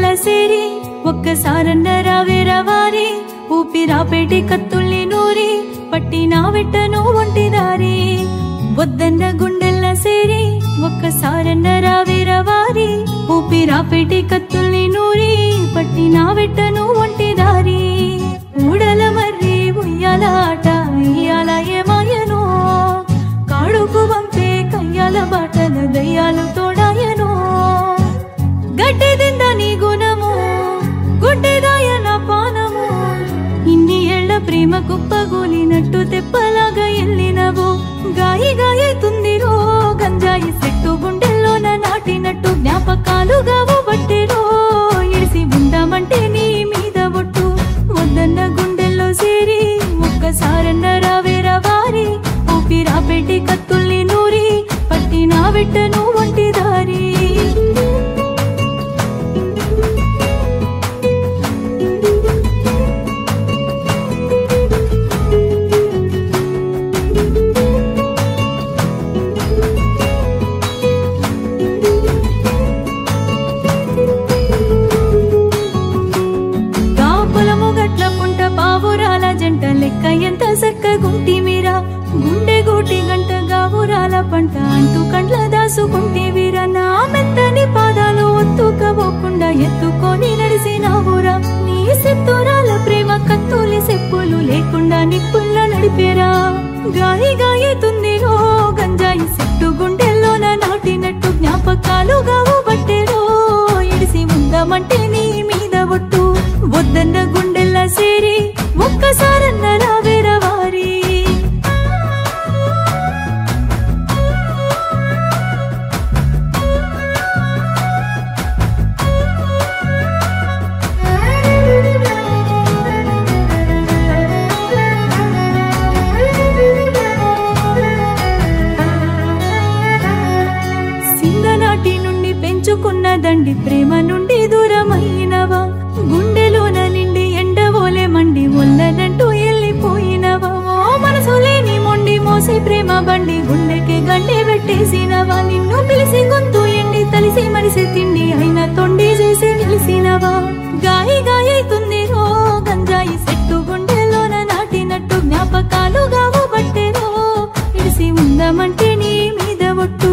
సేరి ఒక్కసారన్న రావే రవారి ఊపిరాపేటి కత్తుల్ని నూరి పట్టినా వెట్టను ఒంటి దారి వద్దన్న గుండెల్ల సేరి ఒక్కసారన్న రావే రవారి ఊపిరాపేటి కత్తుల్ని నూరి పట్టినా వెట్టను ఒంటి దారి ఊడల మర్రి ఉయ్యాల ఆట ఇయ్యాల ఏమాయనో కాడుకు పంపే కయ్యాల బాటల దయ్యాలు తోడాయనో గడ్డెదింద నీ గుణము గుడ్డెదాయన పానము ఇన్ని ఏళ్ల ప్రేమ కుప్పగూలినట్టు తెప్పలాగా ఎల్లినవు గాయి గాయతుందిరో గంజాయి చెట్టు గుండెల్లోన నాటినట్టు జ్ఞాపకాలుగా బట్టెరో ఇడిసి ఉందామంటే నీ మీద ఒట్టు వద్దన్న గుండెల్లో చేరి ఒక్కసారన్న రావేరా వారి ఊపిరా పెట్టి కత్తుల్ని నూరి పట్టినా వెట్టను ఒంటి దారి గా పొలము గట్ల పుంట పావురాల జంట లెక్క ఎంత సక్క గుంటి మీరా గుండె గూటి గంట గావురాల పంట అంటూ కండ్ల దాసుకుంటేవిరా నా మెత్తని పాదాలు ఒత్తుకపోకుండా ఎత్తుకొని నడిసినావురా నీ సెత్తురాల ప్రేమ కత్తులి సెప్పులు లేకుండా నిప్పుల్ల నడిపేరా గాయి గాయతుందిరో గంజాయి సెట్టు గుండెల్లోన నాటినట్టు జ్ఞాపకాలుగా బట్టెరో ఇడిసి ఉందామంటే నీ మీద ఒట్టు వద్దన్న గుండెల్లా సేరి ఒక్కసారన్న రావేరా వారి సింగనాటి నుండి పెంచుకున్నదండి ప్రేమ నుండి దూరమైనవా గుండెలోన నిండి ఎండవోలే మండి ఒల్లనంటూ వెళ్ళిపోయినవా ఓ మనసు లేని మొండి మోసి ప్రేమ బండి గుండెకి గండి పెట్టేసినవా నిన్ను పిలిసి గొంతు ఎండి తలిసి మరిసి తిండి అయినా తొండి చేసి నిలిసినవా గాయి గాయైతుంది రో గంజాయి సెట్టు గుండెలోన నాటినట్టు జ్ఞాపకాలుగా బట్టెరో ఇడిసి ఉందామంటే నీ మీద ఒట్టు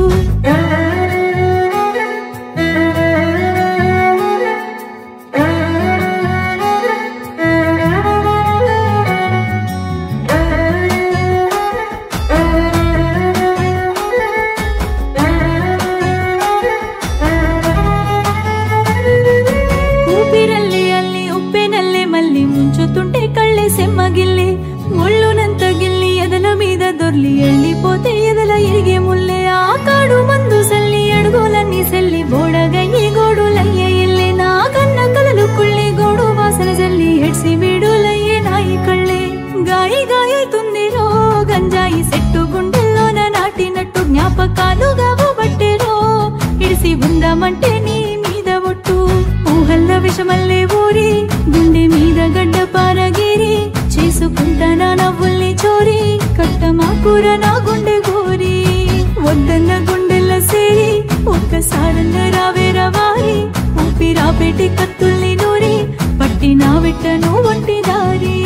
ఊపిరల్లి అల్లి ఉప్పెనల్లే మళ్ళీ ముంచుతుంటే కళ్ళే సెమ్మగిల్లి ఒళ్ళునంత గిల్లి ఎదల మీద దొర్లి వెళ్ళిపోతే ఎదల ఇరిగే ముల్లే ఆ కాడు మందు సల్లి అడుగులన్నీ సెల్లి బోడగయ్యి గోడులయ్యే ఇల్లే నా కన్న కలలు కుళ్ళి గోడు వాసన జల్లి ఎడ్సి వీడులయ్యే నాయి కళ్ళే గాయి గాయతుంది రో గంజాయి సెట్టు గుండెల్లోన నాటినట్టు జ్ఞాపకాలుగా బట్టెరో ఇడిసి ఉందామంటే నీ మీద ఒట్టు ఊహల్ల విషమల్లే ఊరి గుండె మీద గడ్డ పారగిరి చేసుకుంటానా నవ్వుల్ని చోరి కట్టమా కూర నా గుండె గోరి వద్దన్న గుండెల్ల సేరి ఒక్కసారన్న రావేరా వారి ఊపిరా పెట్టి కత్తుల్ని నూరి పట్టినా వెట్టను ఒంటి దారి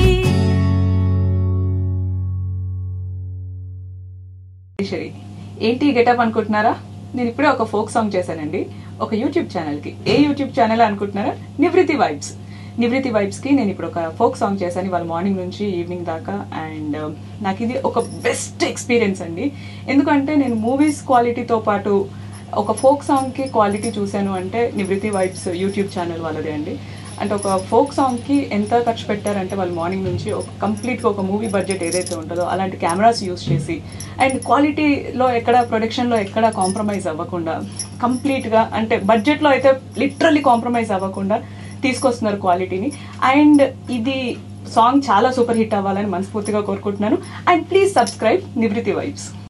శరి ఏంటి గెటప్ అనుకుంటున్నారా నేను ఇప్పుడే ఒక ఫోక్ సాంగ్ చేశానండి ఒక యూట్యూబ్ ఛానల్ కి ఏ యూట్యూబ్ ఛానల్ అనుకుంటున్నారా నివృత్తి వైబ్స్ నివృత్తి వైబ్స్ కి నేను ఇప్పుడు ఒక ఫోక్ సాంగ్ చేశాను ఇవాళ మార్నింగ్ నుంచి ఈవినింగ్ దాకా అండ్ నాకు ఇది ఒక బెస్ట్ ఎక్స్పీరియన్స్ అండి ఎందుకంటే నేను మూవీస్ క్వాలిటీతో పాటు ఒక ఫోక్ సాంగ్ కి క్వాలిటీ చూశాను అంటే నివృత్తి వైబ్స్ యూట్యూబ్ ఛానల్ వాళ్ళదే అండి అంటే ఒక ఫోక్ సాంగ్ కి ఎంత ఖర్చు పెట్టారంటే వాళ్ళు మార్నింగ్ నుంచి ఒక కంప్లీట్ గా ఒక మూవీ బడ్జెట్ ఏదైతే ఉంటుందో అలాంటి కెమెరాస్ యూస్ చేసి అండ్ క్వాలిటీలో ఎక్కడ ప్రొడక్షన్ లో ఎక్కడ కాంప్రమైజ్ అవ్వకుండా కంప్లీట్ గా అంటే బడ్జెట్ లో అయితే లిటరల్లీ కాంప్రమైజ్ అవ్వకుండా తీసుకొస్తున్నారు క్వాలిటీని అండ్ ఇది సాంగ్ చాలా సూపర్ హిట్ అవ్వాలని మనస్ఫూర్తిగా కోరుకుంటున్నాను and please subscribe Nivrutti vibes